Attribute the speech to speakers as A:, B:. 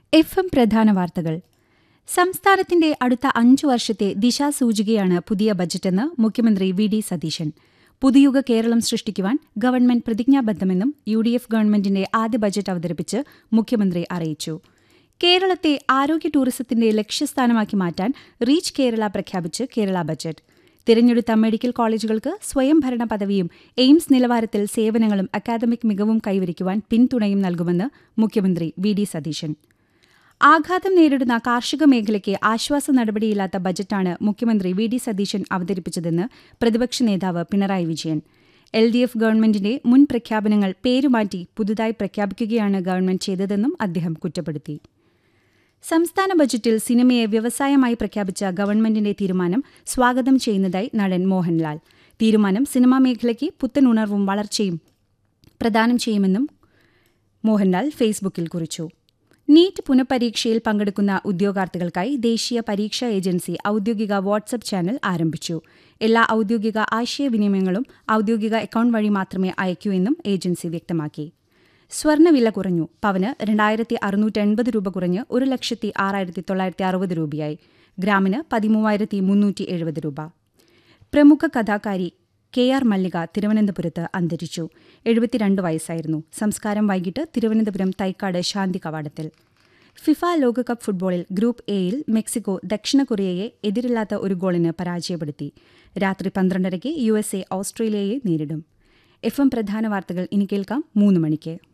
A: F M പ്രധാന വാർത്തകൾ സംസ്ഥാനത്തിന്റെ അടുത്ത അഞ്ചു വർഷത്തെ ദിശാസൂചികയാണ് പുതിയ ബജറ്റെന്ന് മുഖ്യമന്ത്രി വി ഡി സതീശൻ പുതുയുഗ കേരളം സൃഷ്ടിക്കുവാൻ ഗവൺമെന്റ് പ്രതിജ്ഞാബദ്ധമെന്നും യു ഡി എഫ് ഗവൺമെന്റിന്റെ ആദ്യ ബജറ്റ് അവതരിപ്പിച്ച് മുഖ്യമന്ത്രി അറിയിച്ചു കേരളത്തെ ആരോഗ്യ ടൂറിസത്തിന്റെ ലക്ഷ്യസ്ഥാനമാക്കി മാറ്റാൻ റീച്ച് കേരള പ്രഖ്യാപിച്ച് കേരള ബജറ്റ് തിരഞ്ഞെടുത്ത മെഡിക്കൽ കോളേജുകൾക്ക് സ്വയംഭരണ പദവിയും എയിംസ് നിലവാരത്തിൽ സേവനങ്ങളും അക്കാദമിക് മികവും കൈവരിക്കുവാൻ പിന്തുണയും നൽകുമെന്ന് മുഖ്യമന്ത്രി വി ഡി സതീശൻ ആഘാതം നേരിടുന്ന കാർഷിക മേഖലയ്ക്ക് ആശ്വാസ നടപടിയില്ലാത്ത ബജറ്റാണ് മുഖ്യമന്ത്രി വി ഡി സതീശൻ അവതരിപ്പിച്ചതെന്ന് പ്രതിപക്ഷ നേതാവ് Pinarayi Vijayan L D F ഗവൺമെന്റിന്റെ മുൻ പ്രഖ്യാപനങ്ങൾ പേരുമാറ്റി പുതുതായി പ്രഖ്യാപിക്കുകയാണ് ഗവൺമെന്റ് ചെയ്തതെന്നും അദ്ദേഹം കുറ്റപ്പെടുത്തി സംസ്ഥാന ബജറ്റിൽ സിനിമയെ വ്യവസായമായി പ്രഖ്യാപിച്ച ഗവൺമെന്റിന്റെ തീരുമാനം സ്വാഗതം ചെയ്യുന്നതായി നടൻ മോഹൻലാൽ തീരുമാനം സിനിമാ മേഖലയ്ക്ക് പുത്തൻ ഉണർവും വളർച്ചയും പ്രദാനം ചെയ്യുമെന്നും മോഹൻലാൽ ഫേസ്ബുക്കിൽ കുറിച്ചു നീറ്റ് പുനഃപരീക്ഷയിൽ പങ്കെടുക്കുന്ന ഉദ്യോഗാർത്ഥികൾക്കായി ദേശീയ പരീക്ഷാ ഏജൻസി ഔദ്യോഗിക വാട്സപ്പ് ചാനൽ ആരംഭിച്ചു എല്ലാ ഔദ്യോഗിക ആശയവിനിമയങ്ങളും ഔദ്യോഗിക അക്കൌണ്ട് വഴി മാത്രമേ അയക്കൂ എന്നും ഏജൻസി വ്യക്തമാക്കി സ്വർണ്ണവില കുറഞ്ഞു പവന് രണ്ടായിരത്തി അറുന്നൂറ്റി എൺപത് രൂപ കുറഞ്ഞ് ഒരു ലക്ഷത്തി ആറായിരത്തി തൊള്ളായിരത്തി അറുപത് രൂപയായി ഗ്രാമിന് പതിമൂവായിരത്തി മുന്നൂറ്റി എഴുപത് രൂപ പ്രമുഖ കഥാകാരി കെ ആർ മല്ലിക തിരുവനന്തപുരത്ത് അന്തരിച്ചു എഴുപത്തിരണ്ട് വയസ്സായിരുന്നു സംസ്കാരം വൈകിട്ട് തിരുവനന്തപുരം തൈക്കാട് ശാന്തി കവാടത്തിൽ ഫിഫ ലോകകപ്പ് ഫുട്ബോളിൽ ഗ്രൂപ്പ് എയിൽ മെക്സിക്കോ ദക്ഷിണ കൊറിയയെ എതിരില്ലാത്ത ഒരു ഗോളിന് പരാജയപ്പെടുത്തി രാത്രി പന്ത്രണ്ടരയ്ക്ക് യു എസ് എ ഓസ്ട്രേലിയയെ നേരിടും എഫ് എം പ്രധാന വാർത്തകൾ ഇനി കേൾക്കാം മൂന്ന് മണിക്ക്